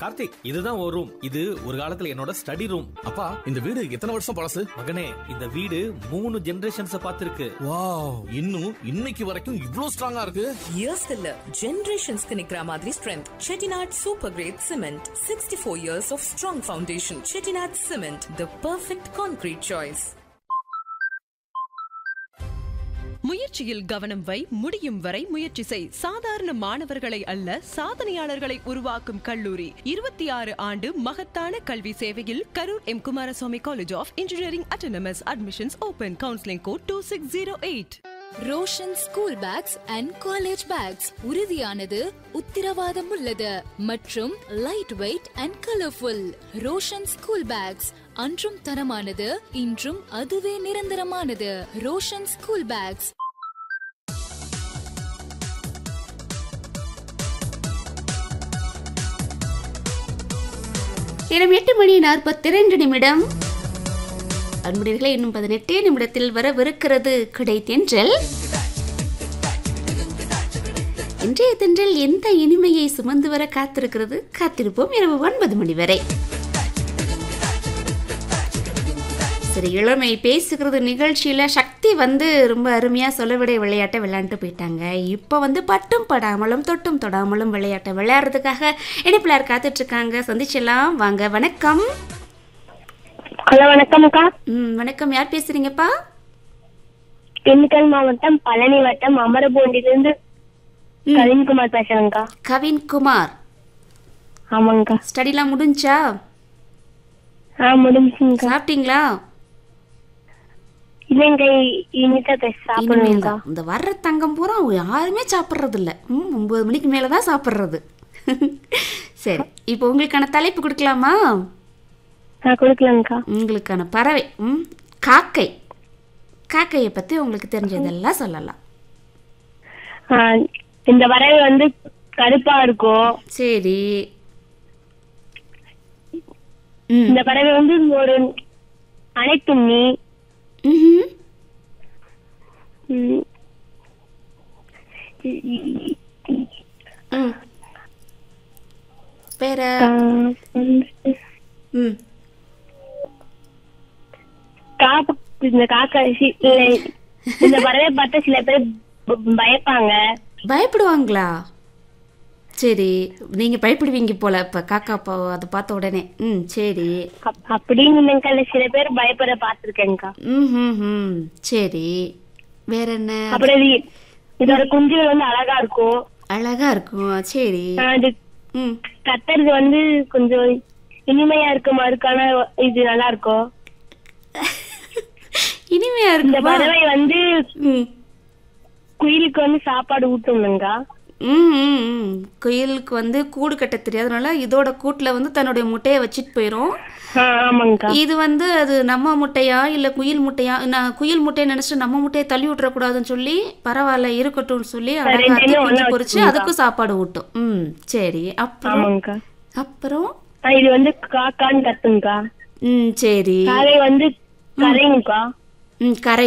கார்த்திக் இதுதான் ஒரு ரூம் இது ஒரு காலத்துல என்னோட ஸ்டடி ரூம் அப்பா இந்த வீடு எத்தனை வருஷம் பழசு மகனே இந்த வீடு மூணு ஜெனரேஷன்ஸ் பார்த்திருக்கு வாவ் இன்னும் இன்னைக்கு வரைக்கும் இவ்ளோ ஸ்ட்ராங்கா இருக்கு இயர்ஸ் இல்ல ஜெனரேஷன்ஸ்க்கு நிக்கிற மாதிரி strength Chettinad super great cement sixty four years of strong foundation Chettinad cement the perfect concrete choice முயற்சியில் கவனம் வை முடியும் வரை முயற்சி செய் சாதாரண மாணவர்களை அல்ல சாதனையாளர்களை உருவாக்கும் கல்லூரி இருபத்தி ஆறு ஆண்டு மகத்தான கல்வி சேவையில் Karur M Kumaraswamy college of engineering autonomous admissions open counselling code two six zero eight Roshan school bags and college bags உறுதியானது உத்திரவாதம் உள்ளது மற்றும் light weight and colourful Roshan school bags அன்றும் தரமானது இன்றும் அதுவே நிரந்தரமானது ரோஷன் ஸ்கூல் பேக்ஸ் நேரம் எட்டு மணி நாற்பத்தி இரண்டு நிமிடம் அன்புடையர்களே இன்னும் பதினெட்டே நிமிடத்தில் வரவிருக்கிறது கிடை தென்றல் இன்றைய தென்றல் எந்த இனிமையை சுமந்து வர காத்திருக்கிறது காத்திருப்போம் இரவு ஒன்பது மணி வரை சரி இளமை பேசுகிறது நிகழ்ச்சியில சக்தி வந்து ரொம்ப அருமையா சொல்லவிடை விளையாட்டை விளையாண்டு போயிட்டாங்க இப்போ வந்து பட்டும் படாமலும் தொட்டும் தொடாமலும் விளையாட்டை விளையாடுறதுக்காக இணைப்பிலார் காத்துட்டு இருக்காங்க சந்திச்செல்லாம் வாங்க வணக்கம் ஹலோ வணக்கம் அக்கா ம் வணக்கம் யார் பேசுறீங்கப்பா திண்டுக்கல் மாவட்டம் பழனி வட்டம் அமரபூண்டிலிருந்து ம். கவின்குமார் பேசுறேங்க்கா கவின்குமார் ஆமாங்கக்கா ஸ்டடிலாம் முடிஞ்சா ஆ முடிஞ்சுங்கக்கா சாப்பிட்டீங்களா இல்லைங்க இனிதான் பேச சாப்பிடுங்கக்கா இனிமேல்தான். இந்த வர்ற தங்கம் பூரா யாருமே சாப்பிட்றது இல்ல ம் ஒன்பது மணிக்கு மேலே தான் சாப்பிட்றது சரி இப்போ உங்களுக்கான தலைப்பு கொடுக்கலாமா ஆ கொடுக்கலங்கக்கா உங்களுக்கான பறவை ம் காக்கை காக்கையை பற்றி உங்களுக்கு தெரிஞ்சதெல்லாம் சொல்லலாம் ஆ, இந்த பறவை வந்து கருப்பா இருக்கும் சரி ம் இந்த பறவை வந்து ஒரு அனைத்துண்ணி ம்ஹும். ம், ம் வேற ஆ, வந்து ம் காப்பு இந்த காக்கா சி- இல்லை, இந்த பறவை பார்த்தா சில பேர் ப- பயப்பாங்க பயப்படுவாங்களா சரி நீங்க பயப்படுவீங்க போல இப்ப காக்கா பா அதை பார்த்த உடனே ம் சரி அப்- அப்படின்னு இல்லைங்கக்கா சில பேர் பயப்பட பார்த்துருக்கேங்க்கா ம் ம் ம் சரி வேற என்ன அப்புறம் இது இதோட குஞ்சுகள் வந்து அழகா இருக்கும் அழகா இருக்கும் சரி ஆஹ் இது ம் கத்துறது வந்து கொஞ்சம் இனிமையா இருக்க மாதிரிக்கான இது நல்லா இருக்கும் இனிமையா இந்த இருக்குமா பறவை வந்து ம் குயிலுக்கு வந்து சாப்பாடு ஊட்டும்னுங்க ம் ம், ம் குயிலுக்கு வந்து கூடு கட்ட தெரியாதனால இதோட கூட்டில் வந்து தன்னுடைய முட்டையை வச்சுட்டு போயிடும் ஆமாங்கக்கா இது வந்து அது நம்ம முட்டையா இல்லை குயில் முட்டையா நான் குயில் முட்டையை நினைச்சிட்டு நம்ம முட்டையை தள்ளி விட்டுறக்கூடாதுன்னு சொல்லி பரவாயில்ல இருக்கட்டும்னு சொல்லி அழகாத்தி ரெண்டையும் குஞ்சு ஒண்ணா பொரிச்சு வச்சுக்கோங்க. அதுக்கும் சாப்பாடு ஊட்டும் ம் சரி அப்புறம் ஆமாங்கக்கா அப்புறம் ஆஹ் இது வந்து காக்கான்னு கத்துங்கக்கா ம் சரி காலை வந்து கரைங்கக்கா ம் கரை